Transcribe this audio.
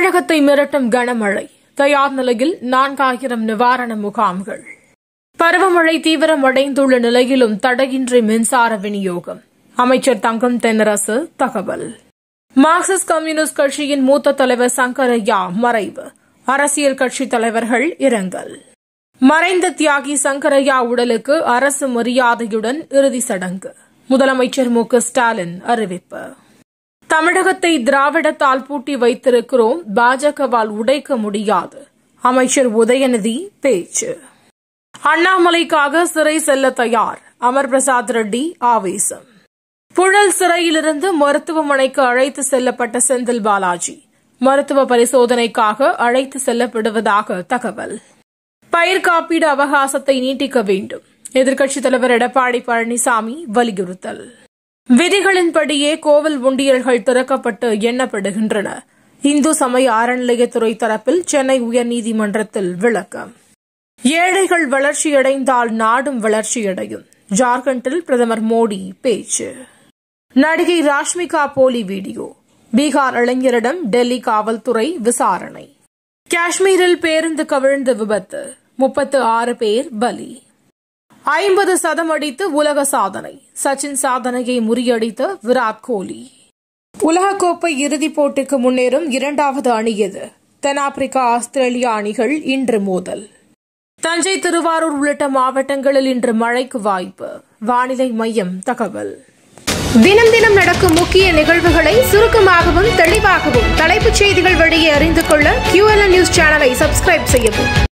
தமிழகத்தை மிரட்டும் கனமழை தயார் நிலையில் நான்காயிரம் நிவாரண முகாம்கள் பருவமழை தீவிரமடைந்துள்ள நிலையிலும் தடையின்றி மின்சார விநியோகம் அமைச்சர் தங்கம் தென்னரசு தகவல் மார்க்சிஸ்ட் கம்யூனிஸ்ட் கட்சியின் மூத்த தலைவர் சங்கரையா மறைவு அரசியல் கட்சித் தலைவர்கள் இரங்கல் மறைந்த தியாகி சங்கரையா உடலுக்கு அரசு மரியாதையுடன் இறுதி சடங்கு முதலமைச்சர் மு க ஸ்டாலின் அறிவிப்பு தமிழகத்தை திராவிடத்தால் பூட்டி வைத்திருக்கிறோம் பாஜகவால் உடைக்க முடியாது அமைச்சர் உதயநிதி பேச்சு அண்ணாமலைக்காக சிறை செல்ல தயார் அமர் பிரசாத் ரெட்டி ஆவேசம் புழல் சிறையிலிருந்து மருத்துவமனைக்கு அழைத்து செல்லப்பட்ட செந்தில் பாலாஜி மருத்துவ பரிசோதனைக்காக அழைத்து செல்லப்படுவதாக தகவல் பயிர் காப்பீடு அவகாசத்தை நீட்டிக்க வேண்டும் எதிர்க்கட்சித் தலைவர் எடப்பாடி பழனிசாமி வலியுறுத்தல் விதிகளின்படியே கோவில் உண்டியல்கள் திறக்கப்பட்டு எண்ணப்படுகின்றன இந்து சமய அறநிலையத்துறை தரப்பில் சென்னை உயர்நீதிமன்றத்தில் விளக்கம் ஏழைகள் வளர்ச்சியடைந்தால் நாடும் வளர்ச்சியடையும் ஜார்க்கண்டில் பிரதமர் மோடி பேச்சு நடிகை ராஷ்மிகா போலி வீடியோ பீகார் இளைஞரிடம் டெல்லி காவல்துறை விசாரணை காஷ்மீரில் பேருந்து கவிழ்ந்த விபத்து முப்பத்து ஆறு பேர் பலி ஐம்பது சதம் அடித்து உலக சாதனை சச்சின் சாதனையை முறியடித்த விராட் கோலி உலகக்கோப்பை இறுதிப் போட்டிக்கு முன்னேறும் இரண்டாவது அணி எது தென்னாப்பிரிக்கா ஆஸ்திரேலியா அணிகள் இன்று மோதல் தஞ்சை திருவாரூர் உள்ளிட்ட மாவட்டங்களில் இன்று மழைக்கு வாய்ப்பு வானிலை மையம் தகவல் தினம் தினம் நடக்கும் முக்கிய நிகழ்வுகளை சுருக்கமாகவும் தெளிவாகவும் தலைப்புச் செய்திகள் வழியே அறிந்து கொள்ள QLN நியூஸ் சேனலை சப்ஸ்கிரைப் செய்யவும்